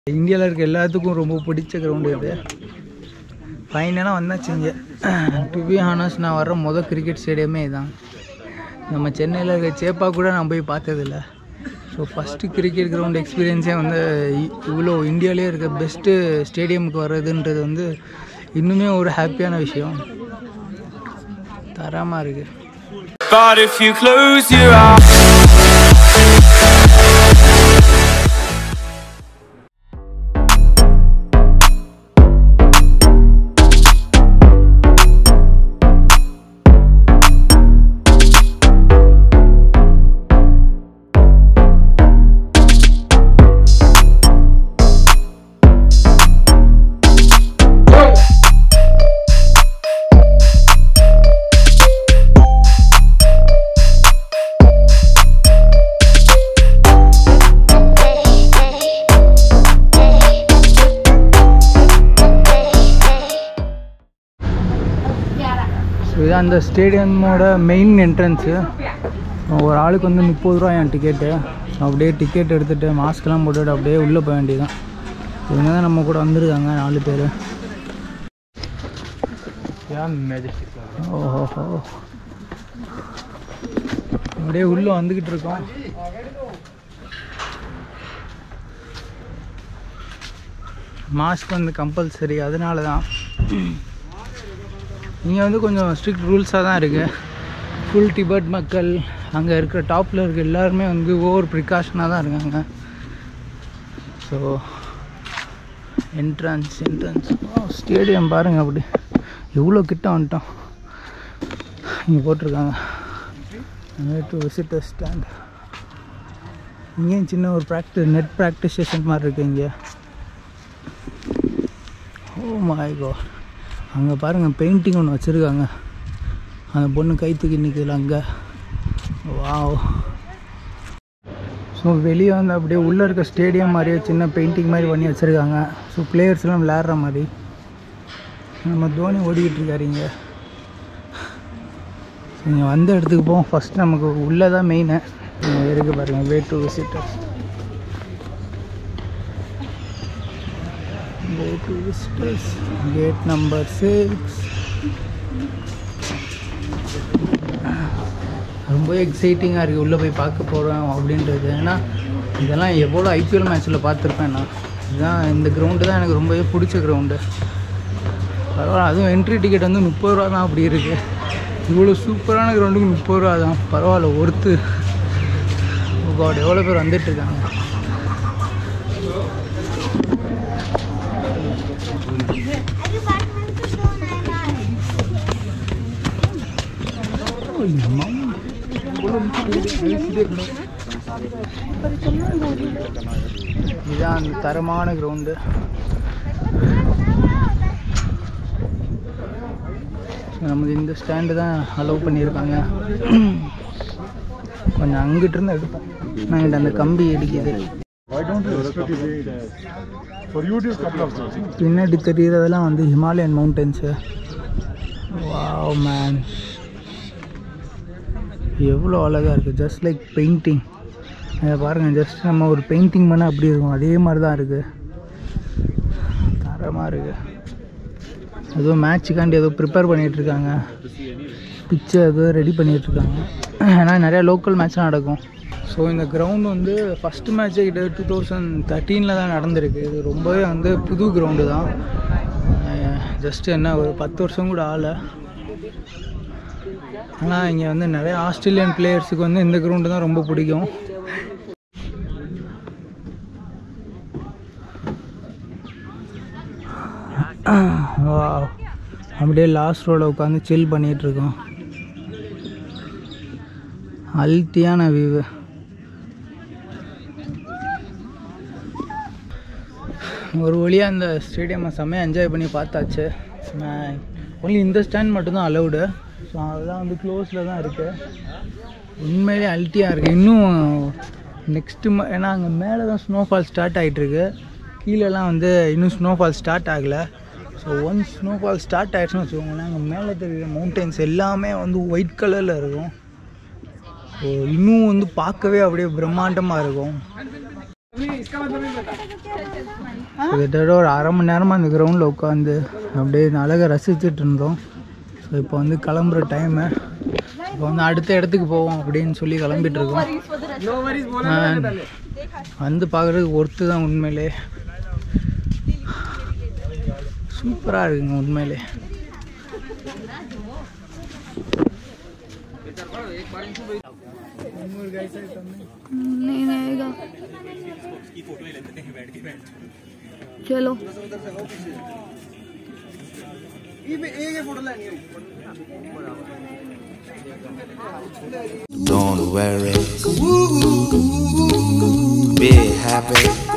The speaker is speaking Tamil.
இந்தியாவில் இருக்க எல்லாத்துக்கும் ரொம்ப பிடிச்ச கிரவுண்டு இது ஃபைனலாக வந்தாச்சு இங்கே டு பி ஹானஸ் நான் வர்ற மொதல் கிரிக்கெட் ஸ்டேடியமே இதுதான் நம்ம சென்னையில் இருக்க சேப்பா கூட நான் போய் பார்த்ததில்ல ஸோ ஃபஸ்ட்டு கிரிக்கெட் கிரவுண்ட் எக்ஸ்பீரியன்ஸே வந்து இ- இவ்வளோ இந்தியாவிலே இருக்க பெஸ்ட்டு ஸ்டேடியமுக்கு வர்றதுன்றது வந்து இன்னுமே ஒரு ஹாப்பியான விஷயம் தரமாக இருக்குது But if you close your eyes so இதான் அந்த ஸ்டேடியமோட மெயின் என்ட்ரன்ஸு ஒரு ஆளுக்கு வந்து முப்பது ரூபா என் டிக்கெட்டு அப்படியே டிக்கெட் எடுத்துகிட்டு மாஸ்க்லாம் போட்டுட்டு அப்படியே உள்ளே போக வேண்டியதுதான் இவங்க தான் நம்ம கூட வந்திருக்காங்க நாலு பேர் ஓஹோ அப்படியே உள்ளே வந்துக்கிட்டு இருக்கோம் மாஸ்க் வந்து கம்பல்சரி அதனால தான் இங்கே வந்து கொஞ்சம் ஸ்ட்ரிக்ட் ரூல்ஸாக தான் இருக்குது ஃபுல் டிபெட் மக்கள் அங்கே இருக்கிற டாப்பில் இருக்க எல்லாருமே வந்து ஓவர் ப்ரிகாஷனாக தான் இருக்காங்க ஸோ என்ட்ரன்ஸ் என்ட்ரன்ஸ் ஸ்டேடியம் பாருங்கள் அப்படி எவ்வளோ கிட்ட வந்துட்டோம் இங்கே போட்டிருக்காங்க டு விசிட்டர் ஸ்டாண்ட் இங்கேயும் சின்ன ஒரு ப்ராக்டிஸ் நெட் ப்ராக்டிஸ் செஷன் மாதிரி இருக்குது இங்கே ஓ மை காட் அங்கே பாருங்கள் பெயிண்டிங் ஒன்று வச்சுருக்காங்க அந்த பொண்ணு கை தூக்கி நிற்குதுல அங்கே வாவ் ஸோ வெளியே வந்து அப்படியே உள்ளே இருக்க ஸ்டேடியம் மாதிரியே சின்ன பெயிண்டிங் மாதிரி பண்ணி வச்சுருக்காங்க ஸோ பிளேயர்ஸ்லாம் விளையாடுற மாதிரி நம்ம தோனி ஓடிக்கிட்டு இருக்காரு இங்கே இங்கே வந்த இடத்துக்கு போவோம் ஃபஸ்ட் நமக்கு உள்ளே தான் மெயினு இருக்கு பாருங்கள் way to visitors Go to visitors. Gate number six. ரொம்ப எக்ஸைட்டிங்காக இருக்குது உள்ளே போய் பார்க்க போகிறோம் அப்படின்றது ஏன்னா இதெல்லாம் எவ்வளோ ஐபிஎல் மேட்ச்சில் பார்த்துருப்பேன் நான் இதுதான் இந்த கிரவுண்டு தான் எனக்கு ரொம்பவே பிடிச்ச கிரவுண்டு பரவாயில்ல அதுவும் என்ட்ரி டிக்கெட் வந்து முப்பது ரூபா தான் அப்படி இருக்குது இவ்வளோ சூப்பரான கிரவுண்டுக்கு முப்பது ரூபா தான் பரவாயில்ல ஒருத்து காட் எவ்வளோ பேர் வந்துட்டுருக்காங்க இதுதான் அந்த தரமான கிரவுண்டு நமக்கு இந்த ஸ்டாண்டு தான் அலோவ் பண்ணியிருக்காங்க கொஞ்சம் அங்கிட்டு இருந்து எடுப்போம் நாங்கள் அந்த கம்பி இடிக்குது Why don't you respect it? For you, it is couple of things. பின்னாடி தெரிகிறதெல்லாம் வந்து ஹிமாலயன் மவுண்டன்ஸு வாவ் மேன் எவ்வளோ அழகாக இருக்குது ஜஸ்ட் லைக் பெயிண்டிங் அதை பாருங்கள் ஜஸ்ட் நம்ம ஒரு பெயிண்டிங் பண்ணால் அப்படி இருக்கும் அதே மாதிரி தான் இருக்குது தரமாக இருக்குது ஏதோ மேட்ச்சுக்காண்டி ஏதோ ப்ரிப்பேர் பண்ணிகிட்ருக்காங்க பிச்சை ஏதோ ரெடி பண்ணிகிட்ருக்காங்க ஏன்னா நிறையா லோக்கல் மேட்ச்லாம் நடக்கும் ஸோ இந்த கிரவுண்ட் வந்து ஃபஸ்ட்டு மேட்ச்சே கிட்ட டூ தௌசண்ட் தேர்ட்டீனில் தான் நடந்திருக்கு இது ரொம்பவே வந்து புது கிரவுண்டு தான் ஜஸ்ட் என்ன ஒரு பத்து வருஷம் கூட ஆகலை ஆனால் இங்கே வந்து நிறைய ஆஸ்திரேலியன் பிளேயர்ஸுக்கு வந்து இந்த கிரவுண்டு தான் ரொம்ப பிடிக்கும் Wow. அப்படியே லாஸ்ட் ரோவில் உட்காந்து சில் பண்ணிகிட்டு இருக்கோம் அல்ட்டியான வியூவு ஒரு வழியாக அந்த ஸ்டேடியமை செம்மையாக என்ஜாய் பண்ணி பார்த்தாச்சு ஒன்லி இந்த ஸ்டாண்ட் மட்டும்தான் அலௌடு ஸோ அதெல்லாம் வந்து க்ளோஸில் தான் இருக்குது உண்மையிலே அல்ட்டியாக இருக்குது இன்னும் நெக்ஸ்ட்டு ஏன்னா அங்கே மேலே தான் ஸ்னோஃபால் ஸ்டார்ட் ஆகிட்டுருக்கு கீழெல்லாம் வந்து இன்னும் ஸ்னோஃபால் ஸ்டார்ட் ஆகலை ஸோ ஒன்ஸ் ஸ்னோஃபால் ஸ்டார்ட் ஆகிடுச்சுன்னு வச்சுக்கோங்களேன் அங்கே மேலே தெரியுற மவுண்டன்ஸ் எல்லாமே வந்து ஒயிட் கலரில் இருக்கும் ஸோ இன்னும் வந்து பார்க்கவே அப்படியே பிரம்மாண்டமாக இருக்கும் கிட்டத்தட்ட ஒரு அரை மணி நேரமாக அந்த கிரவுண்டில் உட்காந்து அப்படியே இந்த அழகை ரசிச்சுட்டு இருந்தோம் ஸோ இப்போ வந்து கிளம்புற டைமு இப்போ வந்து அடுத்த இடத்துக்கு போவோம் அப்படின்னு சொல்லி கிளம்பிட்டு இருக்கோம் And வந்து பார்க்குறதுக்கு ஒர்த்து தான் உண்மையிலே சூப்பராக இருக்குங்க உண்மையிலே नहीं आएगा चलो Don't worry. Be happy.